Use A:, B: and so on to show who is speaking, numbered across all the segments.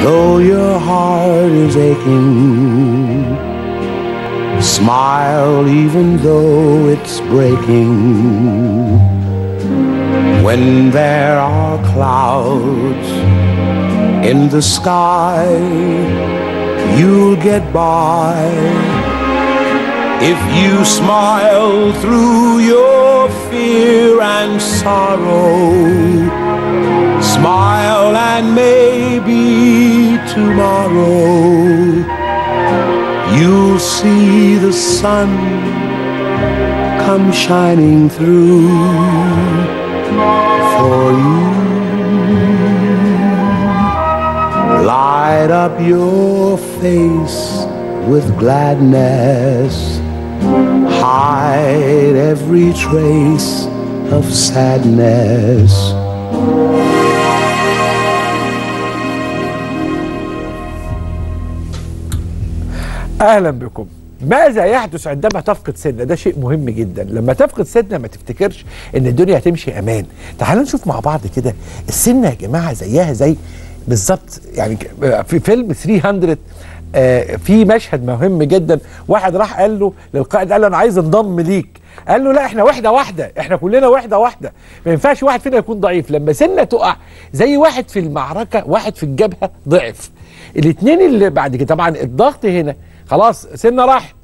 A: though your heart is aching. Smile even though it's breaking. When there are clouds in the sky, you'll get by. If you smile through your fear and sorrow, smile and maybe tomorrow you'll see the sun come shining through for you. Light up your face with gladness, hide every trace of sadness.
B: اهلا بكم ماذا يحدث عندما تفقد سنه ده شيء مهم جدا لما تفقد سنه ما تفتكرش ان الدنيا هتمشي امان تعالوا نشوف مع بعض كده السنه يا جماعه زيها زي بالظبط يعني في فيلم 300 آه في مشهد مهم جدا واحد راح قال له للقائد قال له انا عايز انضم ليك قال له لا احنا وحده واحده احنا كلنا وحده واحده ما ينفعش واحد فينا يكون ضعيف لما سنه تقع زي واحد في المعركه واحد في الجبهه ضعف الاثنين اللي بعد كده طبعا الضغط هنا خلاص سنه راح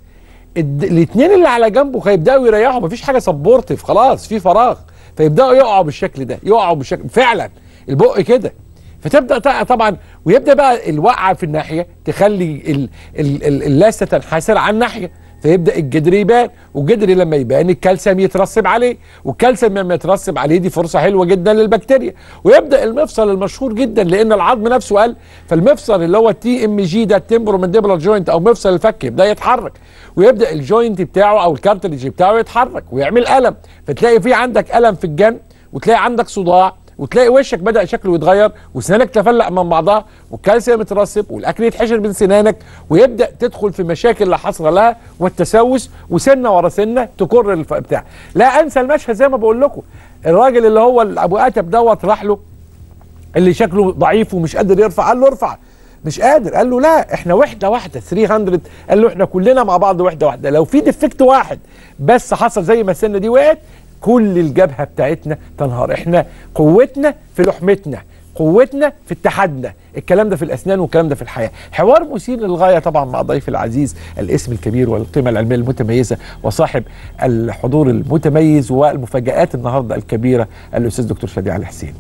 B: الاثنين اللي على جنبه هيبداوا يريحوا مفيش حاجه سبورتيف خلاص في فراغ فيبداوا يقعوا بالشكل ده يقعوا بالشكل فعلا البق كده فتبدا طبعا ويبدا بقى الوقعه في الناحيه تخلي ال ال ال اللثه تنحسر عن ناحيه فيبدا الجدر يبان والجدر لما يبان الكالسيوم يترسب عليه والكالسيوم لما يترسب عليه دي فرصه حلوه جدا للبكتيريا ويبدا المفصل المشهور جدا لان العظم نفسه قال فالمفصل اللي هو التي ام جي ده التمبرو مانديبولار جوينت او مفصل الفك يبدا يتحرك ويبدا الجوينت بتاعه او الكارتلج بتاعه يتحرك ويعمل الم فتلاقي في عندك الم في الجنب وتلاقي عندك صداع وتلاقي وشك بدا شكله يتغير وسنانك تفلق من بعضها والكالسيوم يترسب والاكل يتحشر من سنانك ويبدا تدخل في مشاكل لا حصر لها والتسوس وسنه ورا سنه تكر الف... بتاع لا انسى المشهد زي ما بقول لكم الراجل اللي هو ابو اتب دوت راح له اللي شكله ضعيف ومش قادر يرفع قال له ارفع مش قادر قال له لا احنا وحده واحده 300 قال له احنا كلنا مع بعض وحده واحده لو في ديفكت واحد بس حصل زي ما السنه دي وقعت كل الجبهه بتاعتنا تنهار احنا قوتنا في لحمتنا قوتنا في اتحادنا الكلام ده في الاسنان والكلام ده في الحياه حوار مثير للغايه طبعا مع ضيفي العزيز الاسم الكبير والقيمه العلميه المتميزه وصاحب الحضور المتميز والمفاجات النهارده الكبيره الاستاذ دكتور شادي علي حسين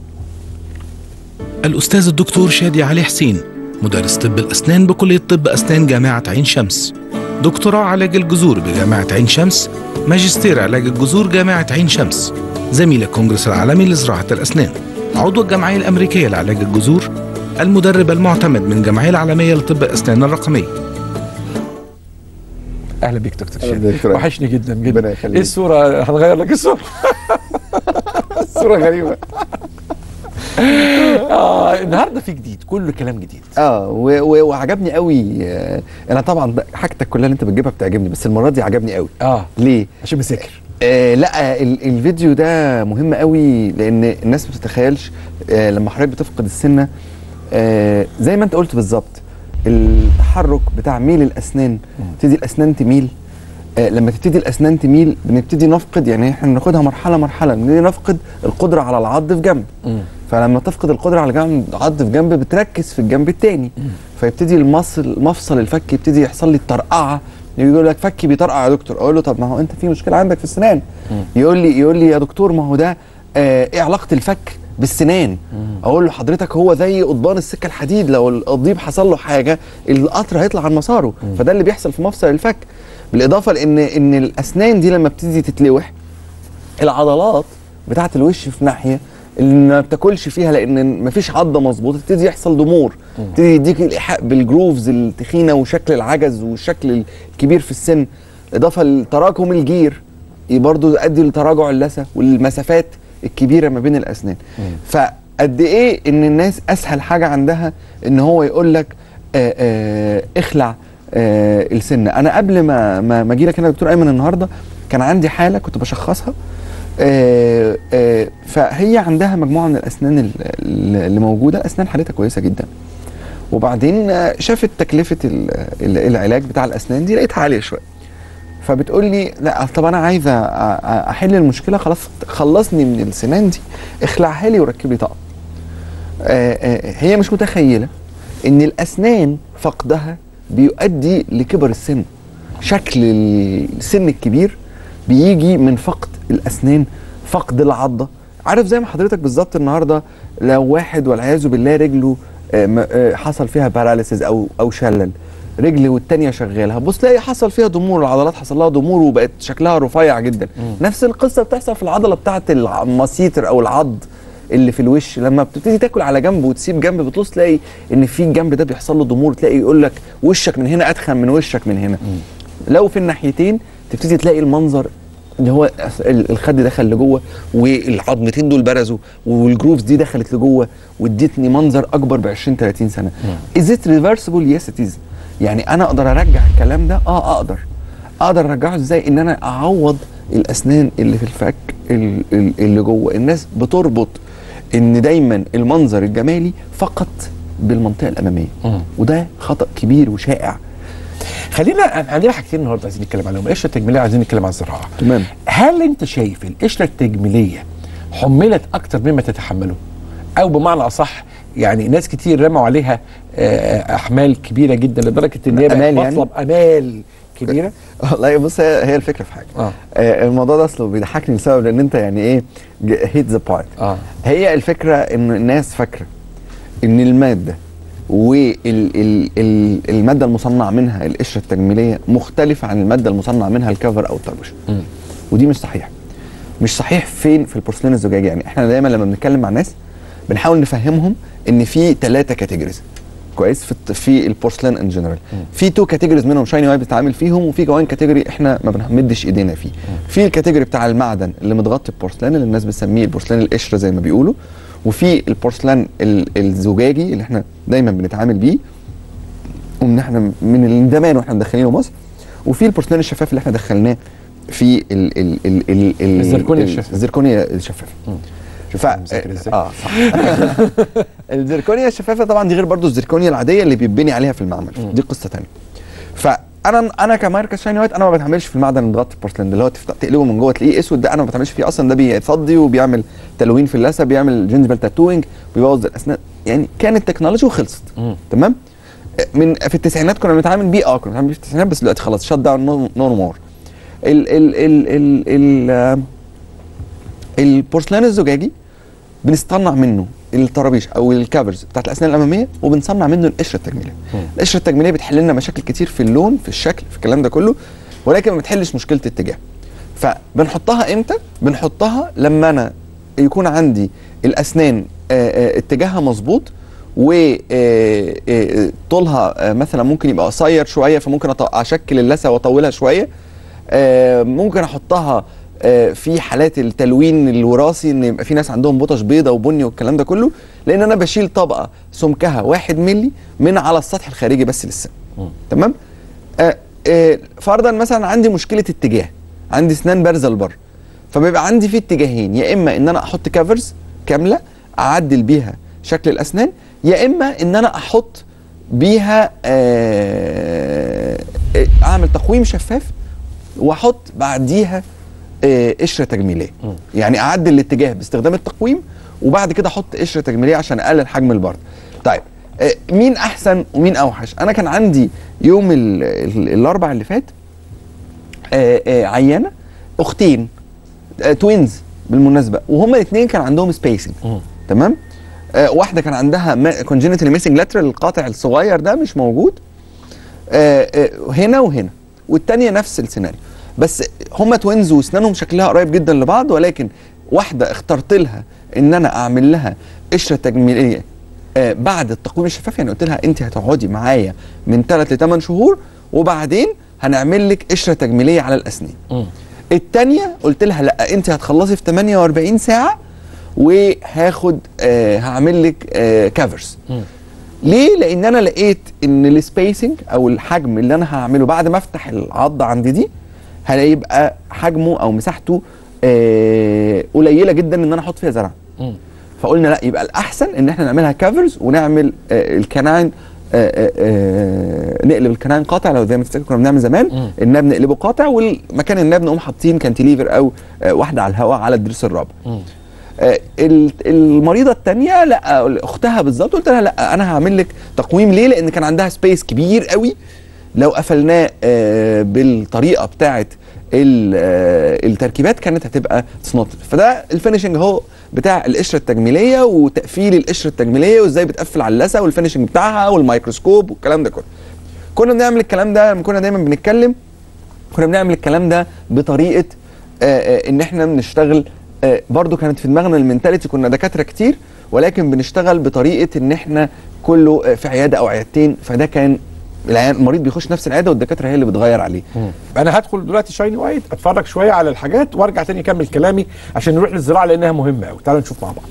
C: الأستاذ الدكتور شادي علي حسين مدرس طب الأسنان بكلية طب أسنان جامعة عين شمس دكتوراه علاج الجذور بجامعة عين شمس ماجستير علاج الجذور جامعة عين شمس زميل الكونجرس العالمي لزراعة الأسنان عضو الجمعية الأمريكية لعلاج الجذور المدرب المعتمد من الجمعية العالمية لطب الأسنان الرقمية
B: اهلا بيك دكتور
D: أهلا
B: شادي
D: بيك دكتور.
B: وحشني جدا جدا
D: ربنا يخليك.
B: ايه الصوره هنغير لك الصوره
D: صورة غريبة
B: اه النهارده في جديد كله كلام جديد
D: اه و- و- وعجبني قوي آه، انا طبعا ب- حاجتك كلها اللي انت بتجيبها بتعجبني بس المرة دي عجبني قوي
B: اه
D: ليه؟
B: عشان مساكر
D: آه لا ال- الفيديو ده مهم قوي لان الناس ما بتتخيلش آه لما حضرتك بتفقد السنه آه زي ما انت قلت بالظبط التحرك بتاع ميل الاسنان تبتدي الاسنان تميل آه لما تبتدي الاسنان تميل بنبتدي نفقد يعني احنا بناخدها مرحله مرحله بنبتدي نفقد القدره على العض في جنب فلما تفقد القدره على جنب عض في جنب بتركز في الجنب التاني فيبتدي المصل مفصل الفك يبتدي يحصل لي الطرقعه يقول لك فكي بيطرقع يا دكتور اقول له طب ما هو انت في مشكله عندك في السنان يقول لي يقول لي يا دكتور ما هو ده آه ايه علاقه الفك بالسنان اقول له حضرتك هو زي قضبان السكه الحديد لو القضيب حصل له حاجه القطر هيطلع عن مساره فده اللي بيحصل في مفصل الفك بالاضافه لان ان الاسنان دي لما بتبتدي تتلوح العضلات بتاعه الوش في ناحيه اللي ما بتاكلش فيها لان مفيش عضه مظبوطه تبتدي يحصل ضمور تبتدي يديك الايحاء بالجروفز التخينه وشكل العجز والشكل الكبير في السن اضافه لتراكم الجير برضه يؤدي لتراجع اللثه والمسافات الكبيره ما بين الاسنان فقد ايه ان الناس اسهل حاجه عندها ان هو يقول لك آه آه اخلع آه السنه انا قبل ما ما ما اجي لك هنا يا دكتور ايمن النهارده كان عندي حاله كنت بشخصها آه آه فهي عندها مجموعه من الاسنان ال- ال- اللي موجوده اسنان حالتها كويسه جدا وبعدين آه، شافت تكلفه ال- ال- العلاج بتاع الاسنان دي لقيتها عاليه شويه فبتقول لي لا طب انا عايزه أ- أ- احل المشكله خلاص خلصني من السنان دي اخلعها لي وركب لي طقم آه، آه، هي مش متخيله ان الاسنان فقدها بيؤدي لكبر السن شكل السن الكبير بيجي من فقد الاسنان فقد العضه عارف زي ما حضرتك بالظبط النهارده لو واحد والعياذ بالله رجله آه، م- آه، حصل فيها باراليسيس او او شلل رجل والتانية شغاله هتبص تلاقي حصل فيها ضمور العضلات حصل لها ضمور وبقت شكلها رفيع جدا نفس القصه بتحصل في العضله بتاعه المسيتر او العض اللي في الوش لما بتبتدي تاكل على جنب وتسيب جنب بتبص تلاقي ان في الجنب ده بيحصل له ضمور تلاقي يقول لك وشك من هنا اتخن من وشك من هنا لو في الناحيتين تبتدي تلاقي المنظر اللي هو ال- الخد دخل لجوه والعظمتين دول برزوا والجروفز دي دخلت لجوه وادتني منظر اكبر ب 20 30 سنه از ات ريفرسبل يس ات از يعني انا اقدر ارجع الكلام ده اه اقدر اقدر ارجعه ازاي ان انا اعوض الاسنان اللي في الفك ال- ال- اللي جوه الناس بتربط ان دايما المنظر الجمالي فقط بالمنطقه الاماميه وده خطا كبير وشائع
B: خلينا عندنا حاجتين النهارده عايزين نتكلم عليهم القشره التجميليه عايزين نتكلم عن الزراعه
D: تمام.
B: هل انت شايف القشره التجميليه حملت اكتر مما تتحمله او بمعنى اصح يعني ناس كتير رموا عليها آه، احمال كبيره جدا لدرجه ان هي بقت
D: أمال يعني؟
B: مطلب امال كبيره
D: والله بص هي هي الفكره في حاجه
B: آه.
D: آه الموضوع ده اصله بيضحكني لسبب لان انت يعني ايه هيت ذا بوينت
B: آه.
D: هي الفكره ان الناس فاكره ان الماده والماده المصنع منها القشره التجميليه مختلفه عن الماده المصنع منها الكفر او الطربوش ودي مش صحيح مش صحيح فين في البورسلين الزجاجي يعني احنا دايما لما بنتكلم مع الناس بنحاول نفهمهم ان في ثلاثه كاتيجوريز كويس في الت- في البورسلين ان جنرال في تو كاتيجوريز منهم شايني واي بتتعامل فيهم وفي كمان كاتيجوري احنا ما بنمدش ايدينا فيه في الكاتيجوري بتاع المعدن اللي متغطي ببورسلين اللي الناس بتسميه البورسلين القشره زي ما بيقولوا وفي البورسلين ال- الزجاجي اللي احنا دايما بنتعامل بيه ومن احنا من زمان واحنا مدخلينه مصر وفي البورسلين الشفاف اللي احنا دخلناه في ال ال ال ال ال
B: الزركونيا
D: ال-
B: الشفاف.
D: الزركونيا الشفافه ف
B: مذاكر إزاي؟
D: اه صح الزركونيا الشفافه طبعا دي غير برضو الزركونيا العاديه اللي بيتبني عليها في المعمل دي قصه ثانيه فانا انا كماركه شايني وايت انا ما بتعاملش في المعدن المتغطي بورسلين ده اللي هو تفتح تقلبه من جوه تلاقيه اسود ده انا ما بتعاملش فيه اصلا ده بيفضي وبيعمل تلوين في اللثه بيعمل جنجبل تاتوينج بيبوظ الاسنان يعني كانت تكنولوجي وخلصت تمام من في التسعينات كنا بنتعامل بيه اه كنا بنتعامل بيه في التسعينات بس دلوقتي خلاص شت داون نو مور ال ال ال ال ال البورسلان الزجاجي بنصنع منه الطرابيش او الكافرز بتاعت الاسنان الاماميه وبنصنع منه القشره التجميليه القشره التجميليه بتحل لنا مشاكل كتير في اللون في الشكل في الكلام ده كله ولكن ما بتحلش مشكله اتجاه فبنحطها امتى بنحطها لما انا يكون عندي الاسنان آه، آه، اتجاهها مظبوط وطولها مثلا ممكن يبقى قصير شويه فممكن أط- اشكل اللثه واطولها شويه آه، ممكن احطها آه، في حالات التلوين الوراثي ان يبقى في ناس عندهم بطش بيضة وبني والكلام ده كله لان انا بشيل طبقه سمكها واحد ملي من على السطح الخارجي بس للسن تمام آه، آه، فرضا مثلا عندي مشكله اتجاه عندي اسنان بارزه لبره فبيبقى عندي في اتجاهين يا اما ان انا احط كافرز كامله اعدل بيها شكل الاسنان يا اما ان انا احط بيها آه، آه، اعمل تقويم شفاف واحط بعديها آه، قشره تجميليه يعني اعدل الاتجاه باستخدام التقويم وبعد كده احط قشره تجميليه عشان اقلل حجم البرد طيب آه، مين احسن ومين اوحش انا كان عندي يوم ال- ال- الاربع اللي فات آه، آه، عيانه اختين آه، توينز بالمناسبه وهما الاثنين كان عندهم سبيسنج تمام آه، واحده كان عندها كونجينيتال ميسنج لاترال القاطع الصغير ده مش موجود آه، آه، هنا وهنا والتانية نفس السيناريو بس هما توينز واسنانهم شكلها قريب جدا لبعض ولكن واحده اخترت لها ان انا اعمل لها قشره تجميليه آه بعد التقويم الشفاف يعني قلت لها انت هتقعدي معايا من 3 ل 8 شهور وبعدين هنعمل لك قشره تجميليه على الاسنان التانية قلت لها لا انت هتخلصي في 48 ساعه وهاخد آه هعمل لك آه كافرز ليه؟ لان انا لقيت ان السبيسنج او الحجم اللي انا هعمله بعد ما افتح العضه عندي دي هيبقى حجمه او مساحته آه قليله جدا ان انا احط فيها زرع فقلنا لا يبقى الاحسن ان احنا نعملها كافرز ونعمل آه الكناين آه، آه، آه، نقلب الكناين قاطع لو زي ما تفتكر كنا بنعمل زمان الناب نقلبه قاطع والمكان الناب نقوم حاطين كانتيليفر او آه، واحده على الهواء على الضرس الرابع آه، ال- المريضه الثانيه لا اختها بالظبط قلت لها لا انا هعمل لك تقويم ليه لان كان عندها سبيس كبير قوي لو قفلناه آه، بالطريقه بتاعه ال- آه، التركيبات كانت هتبقى تصنط فده الفينشنج اهو بتاع القشره التجميليه وتقفيل القشره التجميليه وازاي بتقفل على اللثه والفينشنج بتاعها والميكروسكوب والكلام ده كله كنا بنعمل الكلام ده لما كنا دايما بنتكلم كنا بنعمل الكلام ده بطريقه آه، آه، ان احنا بنشتغل آه، برضو كانت في دماغنا المنتاليتي كنا دكاتره كتير ولكن بنشتغل بطريقه ان احنا كله آه، في عياده او عيادتين فده كان العيان- المريض بيخش نفس العياده والدكاتره هي اللي بتغير عليه
B: انا هدخل دلوقتي شايني وايت اتفرج شويه على الحاجات وارجع تاني اكمل كلامي عشان نروح للزراعه لانها مهمه قوي تعالوا نشوف مع بعض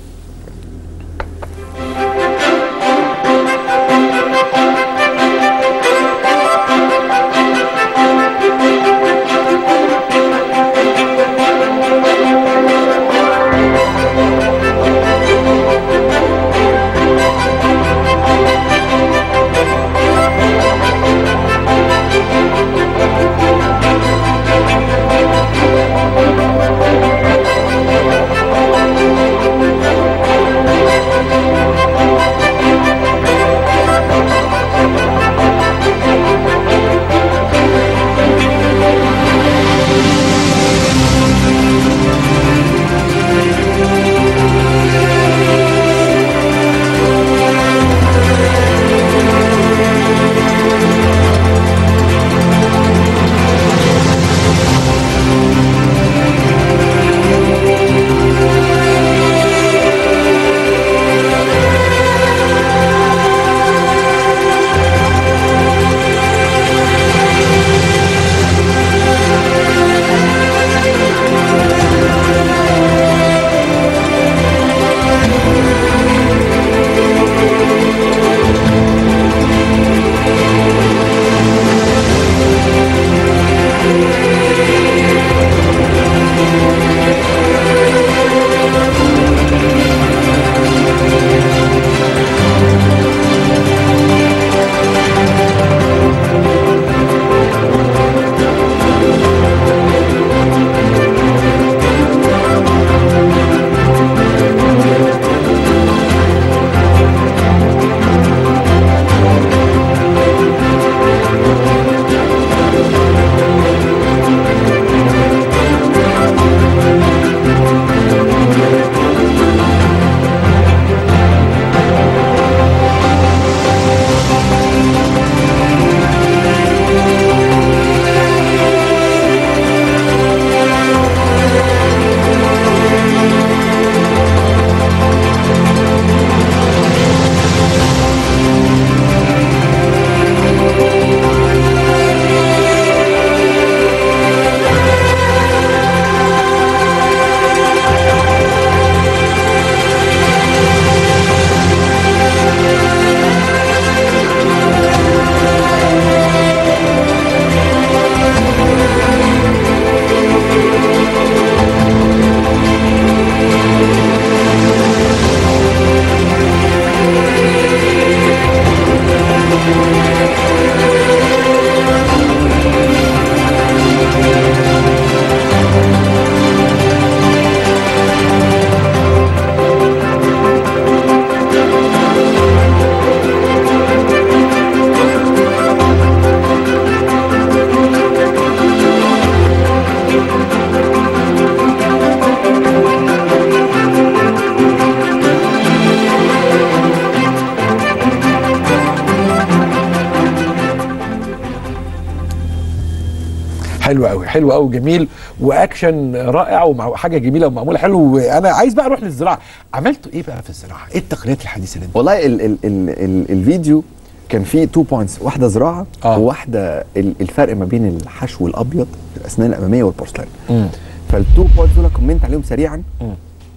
B: حلو قوي حلو قوي جميل واكشن رائع وحاجه جميله ومعموله حلو وانا عايز بقى اروح للزراعه عملتوا ايه بقى في الزراعه ايه التقنيات الحديثه اللي انتوا
D: والله ال ال ال ال الفيديو كان فيه تو بوينتس واحده زراعه
B: آه.
D: آه. وواحده ال- الفرق ما بين الحشو الابيض الاسنان الاماميه والبورسلان فالتو بوينتس دول كومنت عليهم سريعا
B: مم.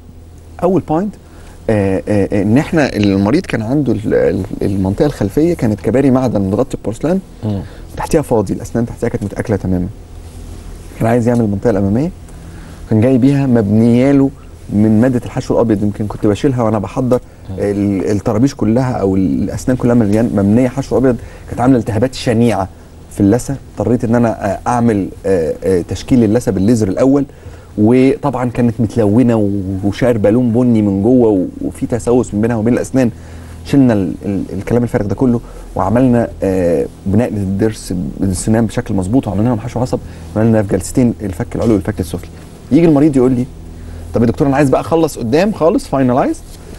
D: اول بوينت آه آه ان احنا المريض كان عنده ال- ال- المنطقه الخلفيه كانت كباري معدن متغطي ببورسلان وتحتيها فاضي الاسنان تحتيها كانت متاكله تماما كان عايز يعمل المنطقه الاماميه كان جاي بيها مبنيه له من ماده الحشو الابيض يمكن كنت بشيلها وانا بحضر ال- الطرابيش كلها او الاسنان كلها مليان مبنيه حشو ابيض كانت عامله التهابات شنيعه في اللثه اضطريت ان انا آه، اعمل آه، آه، تشكيل اللثه بالليزر الاول وطبعا كانت متلونه و- وشاربه لون بني من جوه و- وفي تسوس من بينها وبين الاسنان شلنا ال ال الكلام الفارغ ده كله وعملنا آه بناء للضرس السنان بشكل مظبوط وعملنا لهم حشو عصب عملنا في جلستين الفك العلوي والفك السفلي يجي المريض يقول لي طب يا دكتور انا عايز بقى اخلص قدام خالص فاينلايز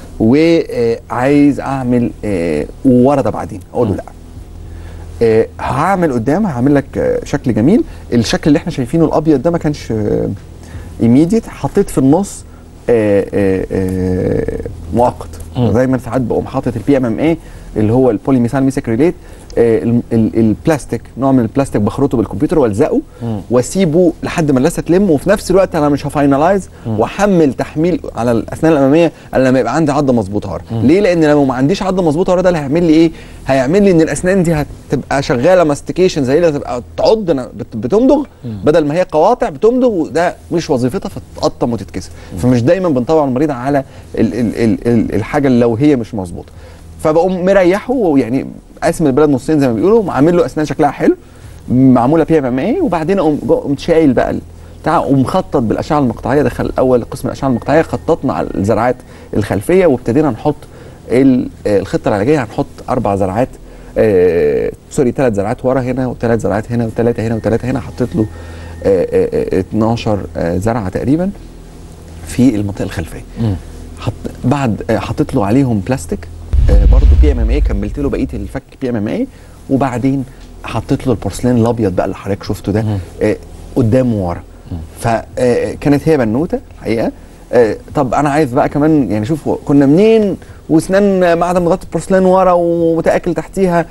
D: وعايز اعمل آه ورا ده بعدين اقول له لا آه هعمل قدام هعمل لك آه شكل جميل الشكل اللي احنا شايفينه الابيض ده ما كانش ايميديت حطيت في النص آه آه آه مؤقت دايما ساعات بقوم حاطط البي ام ام اي اللي هو البوليميثال ميساكريليت آه ال- ال- البلاستيك نوع من البلاستيك بخرطه بالكمبيوتر والزقه واسيبه لحد ما اللثه تلم وفي نفس الوقت انا مش هفاينلايز واحمل تحميل على الاسنان الاماميه الا لما يبقى عندي عضه مظبوطه ورا ليه لان لو ما عنديش عضه مظبوطه ورا ده اللي هيعمل لي ايه هيعمل لي ان الاسنان دي هتبقى شغاله ماستيكيشن زي اللي هتبقى تعض أنا بت- بتمضغ بدل ما هي قواطع بتمضغ وده مش وظيفتها فتتقطم وتتكسر فمش دايما بنطوع المريض على ال ال ال ال الحاجه اللي لو هي مش مظبوطه فبقوم مريحه ويعني قاسم البلد نصين زي ما بيقولوا عامل له اسنان شكلها حلو معموله بي ام اي وبعدين اقوم جو- قمت شايل بقى ال- بتاع ومخطط بالاشعه المقطعيه دخل الاول قسم الاشعه المقطعيه خططنا على الزرعات الخلفيه وابتدينا نحط ال- آه، الخطه العلاجيه هنحط اربع زرعات آه سوري ثلاث زرعات ورا هنا وثلاث زرعات هنا وثلاثه هنا وثلاثه هنا حطيت له آه آه آه 12 آه زرعه تقريبا في المنطقه الخلفيه حط بعد آه، حطيت له عليهم بلاستيك آه، برضو بي ام ام اي كملت له بقيه الفك بي ام ام اي وبعدين حطيت له البورسلين الابيض بقى اللي حضرتك شفته ده آه، قدام وورا فكانت هي بنوته الحقيقه آه، طب انا عايز بقى كمان يعني شوف كنا منين واسنان معدن مغطي البورسلين ورا ومتاكل تحتيها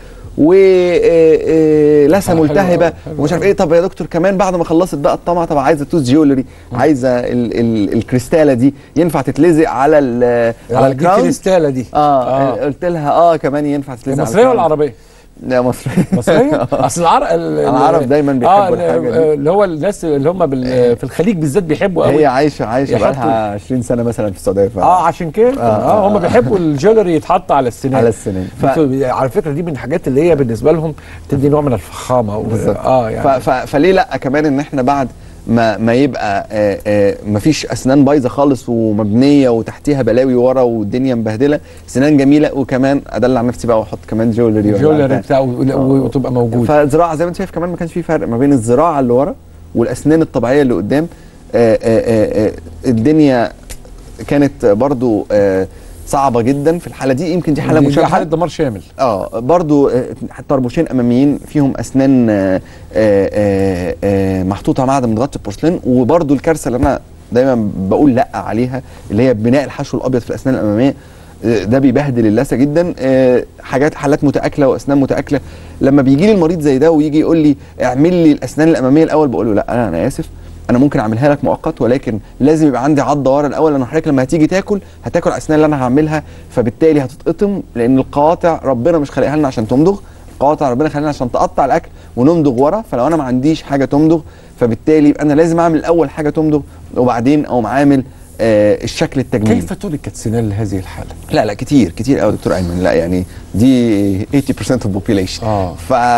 D: ولسه
B: آه، حلو
D: ملتهبه
B: أوي، حلو
D: ومش عارف
B: أوي.
D: ايه طب يا دكتور كمان بعد ما خلصت بقى الطمع طب عايزه توز جيولري عايزه ال ال الكريستاله دي ينفع تتلزق على ال على
B: على دي
D: الكراون
B: كريستاله دي
D: اه,
B: آه.
D: قلت لها اه كمان ينفع تتلزق على
B: مصريه ولا
D: الكراون.
B: عربيه؟
D: لا مصريه
B: مصريه اصل العرب
D: العرب دايماً بيحبوا الحاجة دي.
B: اللي هو الناس اللي هم بال- في الخليج بالذات بيحبوا قوي
D: هي عايشه عايشه
B: يحطوا-
D: بقالها 20 سنه مثلا في السعوديه ف...
B: اه عشان كده
D: آه،
B: اه,
D: آه،
B: هم
D: آه.
B: بيحبوا الجولري يتحط على السنان
D: على السنان. ف-
B: ف... على فكره دي من الحاجات اللي هي بالنسبه لهم تدي نوع من الفخامه و...
D: بالظبط
B: اه يعني
D: ف... ف... فليه لا كمان ان احنا بعد ما ما يبقى آه آه مفيش اسنان بايظه خالص ومبنيه وتحتيها بلاوي ورا والدنيا مبهدله سنان جميله وكمان ادلع نفسي بقى واحط كمان جولري ولا
B: الجولري
D: بتاع.
B: بتاعه و- وتبقى موجود
D: فزراعه زي ما انت شايف كمان ما كانش في فرق ما بين الزراعه اللي ورا والاسنان الطبيعيه اللي قدام آآ آآ آآ الدنيا كانت برضو آه، صعبه جدا في الحاله دي يمكن دي حاله
B: دي- دي
D: مشابهه
B: حاله دمار شامل
D: اه برضو آه، طربوشين اماميين فيهم اسنان آه، آه، آه، آه، محطوطه معدن متغطي بورسلين وبرضو الكارثه اللي انا دايما بقول لا عليها اللي هي بناء الحشو الابيض في الاسنان الاماميه آه، ده بيبهدل اللثه جدا آه، حاجات حالات متاكله واسنان متاكله لما بيجي لي المريض زي ده ويجي يقول لي اعمل لي الاسنان الاماميه الاول بقول له لا انا انا اسف انا ممكن اعملها لك مؤقت ولكن لازم يبقى عندي عضه ورا الاول لان حضرتك لما هتيجي تاكل هتاكل الاسنان اللي انا هعملها فبالتالي هتتقطم لان القواطع ربنا مش خلقها لنا عشان تمضغ القواطع ربنا خلقها لنا عشان تقطع الاكل ونمضغ ورا فلو انا ما عنديش حاجه تمضغ فبالتالي يبقى انا لازم اعمل الاول حاجه تمضغ وبعدين اقوم عامل آه الشكل التجميلي
B: كيف تركت سنان لهذه الحاله؟
D: لا لا كتير كتير قوي دكتور ايمن لا يعني دي 80% of population
B: آه.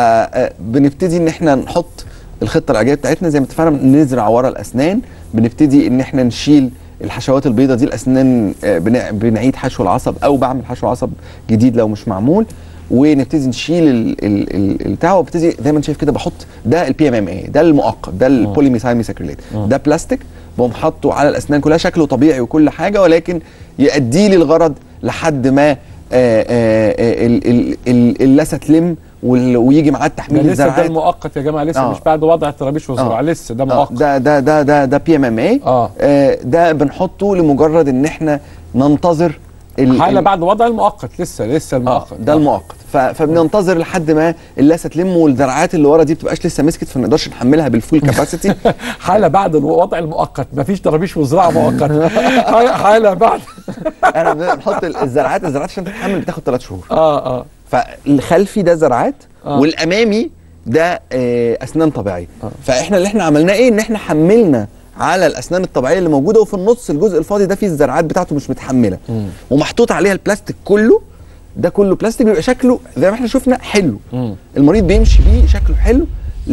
D: فبنبتدي ان احنا نحط الخطه العلاجيه بتاعتنا زي ما اتفقنا نزرع ورا الاسنان بنبتدي ان احنا نشيل الحشوات البيضاء دي الاسنان آه، بنع- بنعيد حشو العصب او بعمل حشو عصب جديد لو مش معمول ونبتدي نشيل ال- ال- ال- البتاع وابتدي زي ما انت شايف كده بحط ده البي ام ام اي ده المؤقت ده البوليميثايل ميساكريليت ده بلاستيك بقوم حاطه على الاسنان كلها شكله طبيعي وكل حاجه ولكن يؤدي لي الغرض لحد ما آه، آه، آه، ال- ال- ال- اللثه تلم وال- ويجي معاه
B: ده
D: التحميل
B: لسه ده
D: الزرعات
B: المؤقت يا جماعه لسه
D: آه.
B: مش بعد وضع الطرابيش والزراعه لسه ده
D: آه،
B: مؤقت
D: ده ده ده ده ده بي ام ام اي
B: آه.
D: ده بنحطه لمجرد ان احنا ننتظر ال-
B: حاله
D: ال-
B: بعد وضع المؤقت لسه لسه
D: اه
B: المؤقت
D: ده المؤقت ف- فبننتظر لحد ما اللثه تلم والزرعات اللي ورا دي بتبقاش لسه مسكت فما نقدرش نحملها بالفول كاباسيتي
B: حاله بعد الوضع المؤقت مفيش طرابيش وزراعه مؤقت حاله بعد
D: انا بنحط الزرعات الزرعات عشان تتحمل بتاخد ثلاث شهور
B: اه اه
D: فالخلفي ده زرعات
B: آه.
D: والامامي ده آه، اسنان طبيعيه فاحنا اللي احنا عملناه ايه ان احنا حملنا على الاسنان الطبيعيه اللي موجوده وفي النص الجزء الفاضي ده فيه الزرعات بتاعته مش متحمله ومحطوط عليها البلاستيك كله ده كله بلاستيك بيبقى شكله زي ما احنا شفنا حلو المريض بيمشي بيه شكله حلو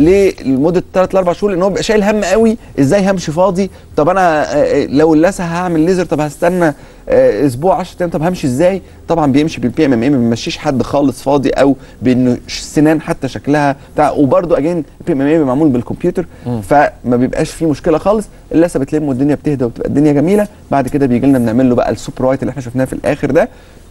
D: لمده 3 ل 4 شهور لان هو بيبقى شايل هم قوي ازاي همشي فاضي طب انا آه، آه، لو اللثه هعمل ليزر طب هستنى آه، اسبوع 10 ايام طب همشي ازاي طبعا بيمشي بالبي ام ام ما بيمشيش حد خالص فاضي او بانه السنان حتى شكلها بتاع وبرده اجين البي ام ام معمول بالكمبيوتر فما بيبقاش فيه مشكله خالص اللثه بتلم والدنيا بتهدى وبتبقى الدنيا جميله بعد كده بيجي لنا بنعمل له بقى السوبر وايت اللي احنا شفناه في الاخر ده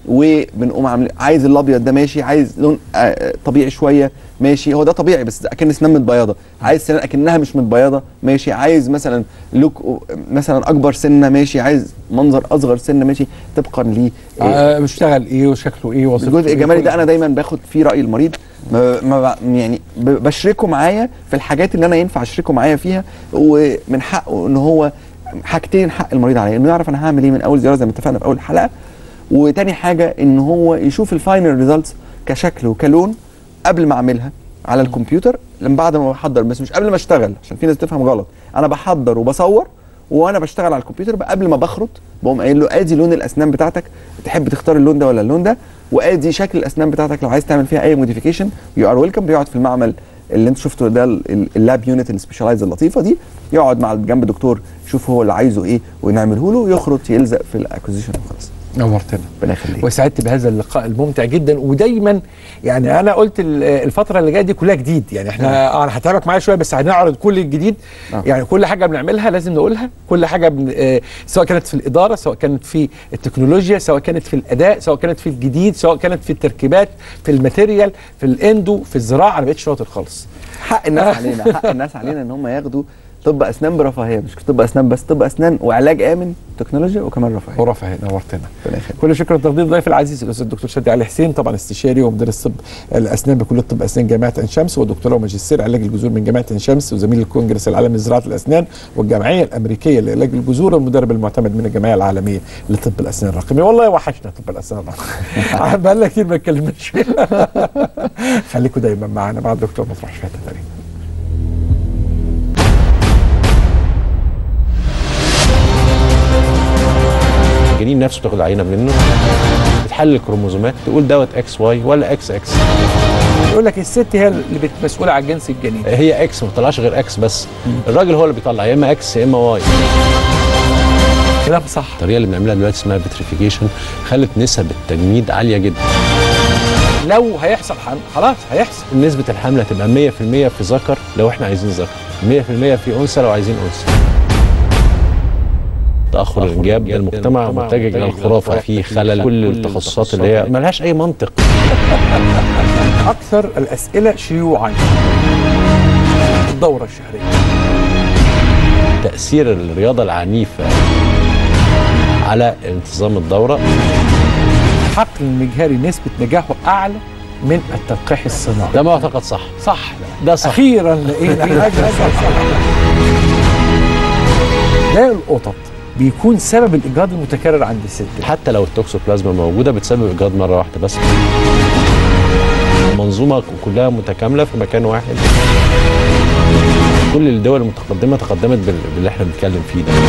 D: وبنقوم عاملين عايز الابيض ده ماشي عايز لون آه، طبيعي شويه ماشي هو ده طبيعي بس اكن سنان متبيضه عايز سنان اكنها مش متبيضه ماشي عايز مثلا لوك مثلا اكبر سنه ماشي عايز منظر اصغر سنه ماشي طبقا ليه آه،
B: آه بيشتغل ايه وشكله ايه وصفته
D: الجزء
B: إيه؟
D: الجمالي
B: كل
D: ده انا دايما باخد فيه راي المريض ما ما ب- يعني ب- بشركه معايا في الحاجات اللي انا ينفع اشركه معايا فيها ومن حقه ان هو حاجتين حق المريض عليه انه يعرف انا هعمل ايه من اول زياره زي ما اتفقنا في اول حلقه وتاني حاجه ان هو يشوف الفاينل ريزلتس كشكل وكلون قبل ما اعملها على الكمبيوتر لما بعد ما بحضر بس مش قبل ما اشتغل عشان في ناس تفهم غلط انا بحضر وبصور وانا بشتغل على الكمبيوتر بقى قبل ما بخرط بقوم قايل له ادي لون الاسنان بتاعتك تحب تختار اللون ده ولا اللون ده وادي شكل الاسنان بتاعتك لو عايز تعمل فيها اي موديفيكيشن يو ار ويلكم بيقعد في المعمل اللي انت شفته ده ال- ال- اللاب يونت السبيشالايز اللطيفه دي يقعد مع جنب دكتور يشوف هو اللي عايزه ايه ونعمله له يخرط يلزق في الاكوزيشن وخلاص
B: نورتنا
D: ربنا يخليك
B: وسعدت بهذا اللقاء الممتع جدا ودايما يعني انا قلت ال- الفتره اللي جايه دي كلها جديد يعني احنا آه، انا هتعبك معايا شويه بس هنعرض كل الجديد
D: آه.
B: يعني كل حاجه بنعملها لازم نقولها كل حاجه بن... آه، سواء كانت في الاداره سواء كانت في التكنولوجيا سواء كانت في الاداء سواء كانت في الجديد سواء كانت في التركيبات في الماتيريال في الاندو في الزراعه انا بقيت شاطر خالص
D: حق الناس علينا حق الناس علينا ان هم ياخدوا طب اسنان برفاهيه مش طب اسنان بس طب اسنان وعلاج امن تكنولوجيا وكمان رفاهيه
B: ورفع نورتنا
D: ربنا يخليك
B: كل شكر وتقدير ضيف العزيز الاستاذ الدكتور شادي علي حسين طبعا استشاري ومدرس طب الاسنان بكليه طب اسنان جامعه عين شمس ودكتوراه وماجستير علاج الجذور من جامعه عين شمس وزميل الكونجرس العالمي لزراعه الاسنان والجمعيه الامريكيه لعلاج الجذور والمدرب المعتمد من الجمعيه العالميه لطب الاسنان الرقمي والله وحشنا طب الاسنان الرقمي بقالنا كتير ما اتكلمناش خليكم دايما معانا مع الدكتور مطرح شويه تاني
E: الجنين نفسه تاخد عينه منه بتحلل الكروموزومات تقول دوت اكس واي ولا اكس اكس
B: يقول لك الست هي اللي بت- مسؤوله عن جنس الجنين
E: هي اكس ما طلعش غير اكس بس الراجل هو اللي بيطلع يا اما اكس يا اما واي
B: كلام صح
E: الطريقه اللي بنعملها دلوقتي اسمها بتريفيكيشن خلت نسب التجميد عاليه جدا
B: لو هيحصل حمل خلاص هيحصل
E: نسبه الحمل هتبقى 100% في ذكر لو احنا عايزين ذكر 100% في انثى لو عايزين انثى تاخر الانجاب ده المجتمع متجه الى الخرافه في خلل كل التخصصات اللي هي ملهاش اي منطق
B: اكثر الاسئله شيوعا الدوره الشهريه
E: تاثير الرياضه العنيفه على انتظام الدوره
B: الحقل المجهري نسبه نجاحه اعلى من التلقيح الصناعي
E: ده معتقد صح
B: صح
E: ده صح
B: اخيرا لقينا حاجه صح ده القطط بيكون سبب الاجهاض المتكرر عند الست
E: حتى لو التوكسوبلازما موجوده بتسبب اجهاض مره واحده بس منظومه كلها متكامله في مكان واحد كل الدول المتقدمه تقدمت بال- باللي احنا بنتكلم فيه ده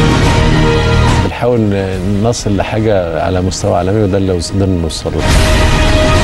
E: بنحاول ن- نصل لحاجه على مستوى عالمي وده اللي قدرنا نوصل له